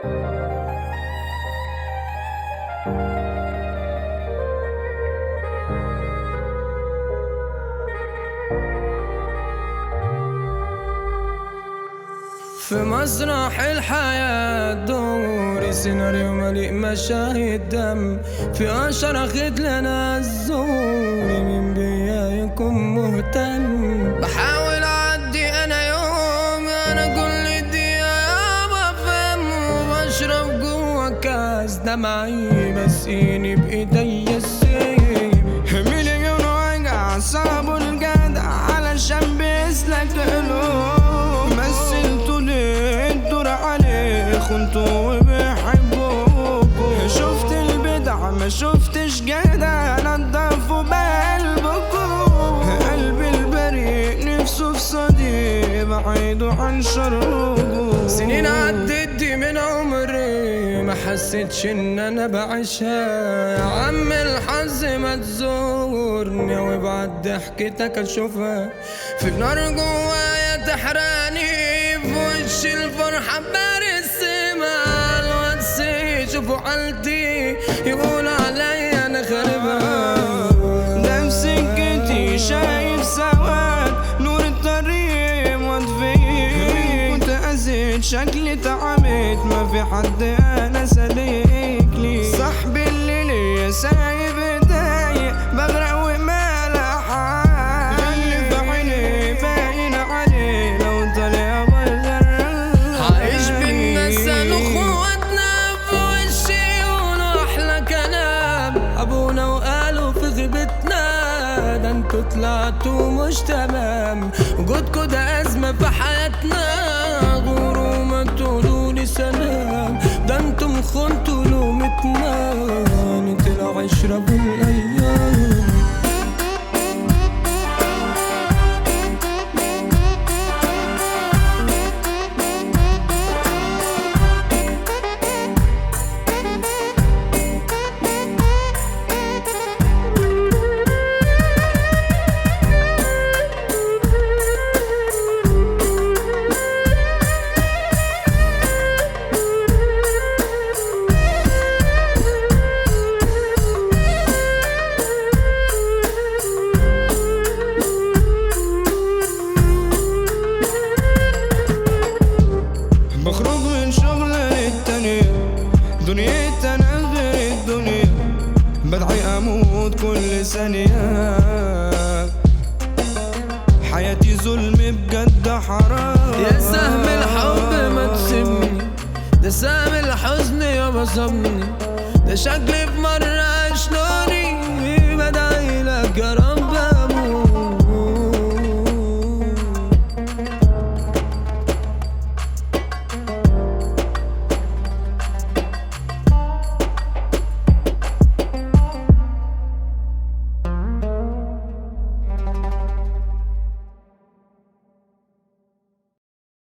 في مسرح الحياة دوري سيناريو مليء مشاهد دم في أشهر أخد لنا الزوري مين بيا يكون مهتم بحاول أعدي أنا يوم أنا كل دقيقة يابا فهم وبشرب جوا كاس دمعي بسقيني بإيديا السيب مليون وجع صعب الجدع علشان بيسلك قلوب مثلتوا ليه الدور عليه خنتوا وبيحبوكوا شفت البدع ما شفتش جدع نضفوا بقلبكوا قلبي البريء نفسه في صديق بعيده عن شروقه سنين عدت دي من عمري ما حسيتش ان انا بعيشها يا عم الحظ ما تزورني وابعت ضحكتك اشوفها في نار جوايا تحرقني في وش الفرحة برسمها الواتس يشوفوا حالتي يقول عليا انا خاربها ده في سكتي شايف سواد نور الطريق مطفي كنت أزيد شكلي تعبت ما في حد أنا صديق لي صاحبي اللي ليا سايب ايدي بغرق وما لحق اللي في عيني باين عليه لو طلع بغرق عايش بالناس اخواتنا في وشي يقولوا احلى كلام ابونا وقالوا في غيبتنا ده انتوا طلعتوا مش تمام وجودكوا ده ازمه في حياتنا غوروا ما تقولولي سلام ده انتم خنتوا لومتنا نطلع اشربوا الايام بخرج من شغل للتاني دنيتي انا غير الدنيا بدعي اموت كل ثانية حياتي ظلم بجد حرام يا سهم الحب ما تسيبني ده سهم الحزن يا بصبني ده شكلي في مرة